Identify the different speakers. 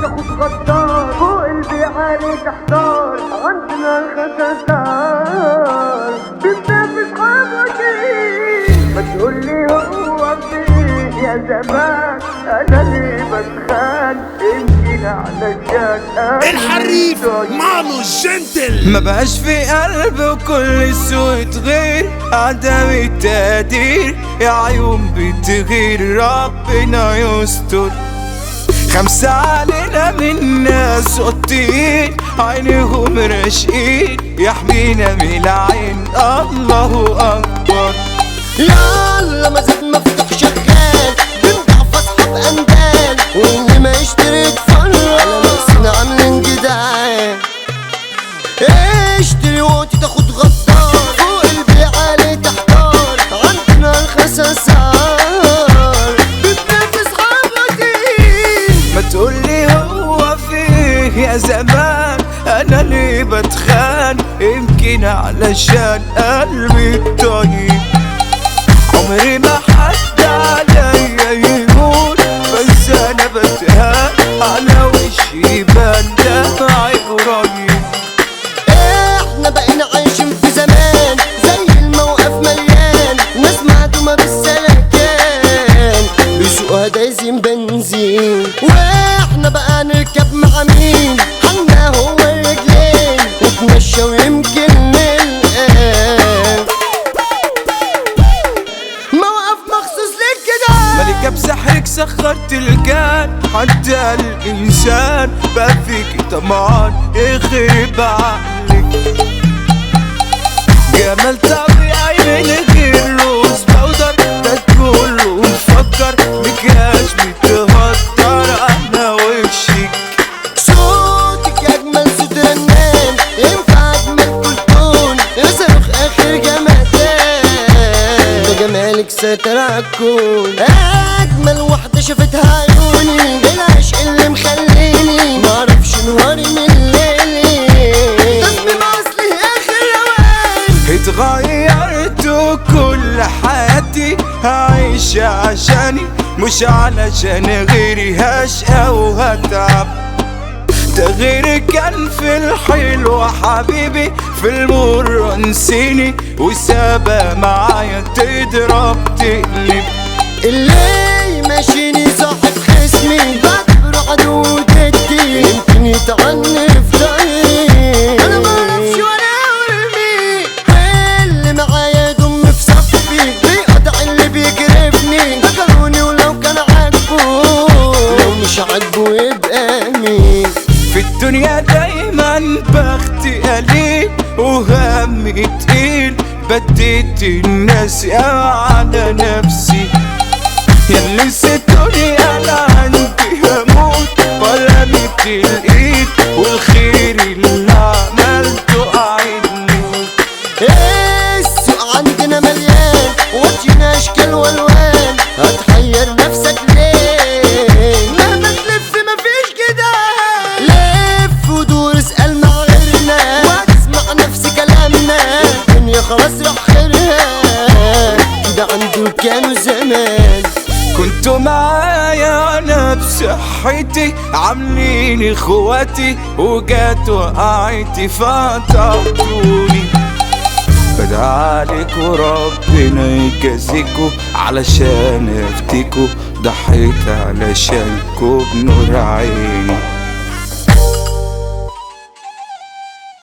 Speaker 1: تاخد غدار فوق البيعة ليه تحتار عندنا الخساسار بننافس حبتي ما تقولي هو فين يا زمان انا ليه بتخان يمكن علشان أنا
Speaker 2: الحريف
Speaker 1: طيب.
Speaker 2: مانو الجنتل
Speaker 3: ما بقاش في قلب وكل سوء تغير عدم التقدير يا عيون بتغير ربنا يستر خمسة علينا من ناس قطين عينهم راشقين يحمينا من العين الله أكبر
Speaker 4: يلا مزاج مفتوح شغال بنضعف اصحاب اندال واللي ما يشتري يتفرج على نفسنا عاملين جدعان اشتري وقت تاخد غدار فوق البيع عليه تحتار عندنا الخساسار بتنافس حبتين
Speaker 3: ما تقولي هو فيه يا زمان انا ليه بتخان يمكن علشان قلبي الطيب عمري ما حد عليا يقول بس انا بتهان على وشي يبان دمعي قريب
Speaker 4: احنا بقينا عايشين في زمان زي الموقف مليان ناس معدومة بالسلكان بيسوقها دايزين بنزين واحنا بقى نركب مع مين حنا هو الرجلين نتمشى ويمكن نلقى موقف مخصوص ليك كده
Speaker 3: ملكة بسحرك سخرت الكان حتى الإنسان بقى فيك طمعان يخرب عقلك جمال طبيعي من غير لوز بودر ده كله مفكر مكياج بتهدر أنا وشك
Speaker 4: صوتك اجمل صوت رنان ينفع اجمل كلتون يصرخ اخر جمدان ده جمالك ساتر عالكون اجمل واحده شافتها عيوني العشق اللي مخليني معرفش نهاري من ليلي تصميم اصلي اخر روان
Speaker 3: اتغيرت وكل حياتي هعيش عشاني مش علشان غيري هشقى وهتعب تغييري كان في الحلو حبيبي في المر نسيني وسابة معايا تضرب تقلب
Speaker 4: اللي ماشيني صاحب خصمي بعتبره عدو جدي يمكن يتعني في ضهري انا ما اعرفش ولا ارمي اللي معايا يضم في صفي بيقطع اللي بيجرفني ذكروني ولو كان عاجبه لو مش عاجبه يبقى مين
Speaker 3: في الدنيا دايما بختي قليل وهمي تقيل بديت الناس على نفسي ياللي ستوني انا عندي هموت ولا مت الايد والخير اللي عملته اعيدني
Speaker 4: السوق عندنا مليان وجهنا اشكال والوان هتحير نفسك ليه مهما تلف مفيش كده لف ودور اسال مع غيرنا واسمع نفس كلامنا الدنيا خلاص راح خيرها كده عنده كانوا زمان
Speaker 3: كنتوا معايا انا بصحتي عاملين اخواتي وجات وقعتي فقطعتوني بدعالك وربنا يجازيكوا علشان افتكوا ضحيت علشانكوا بنور عيني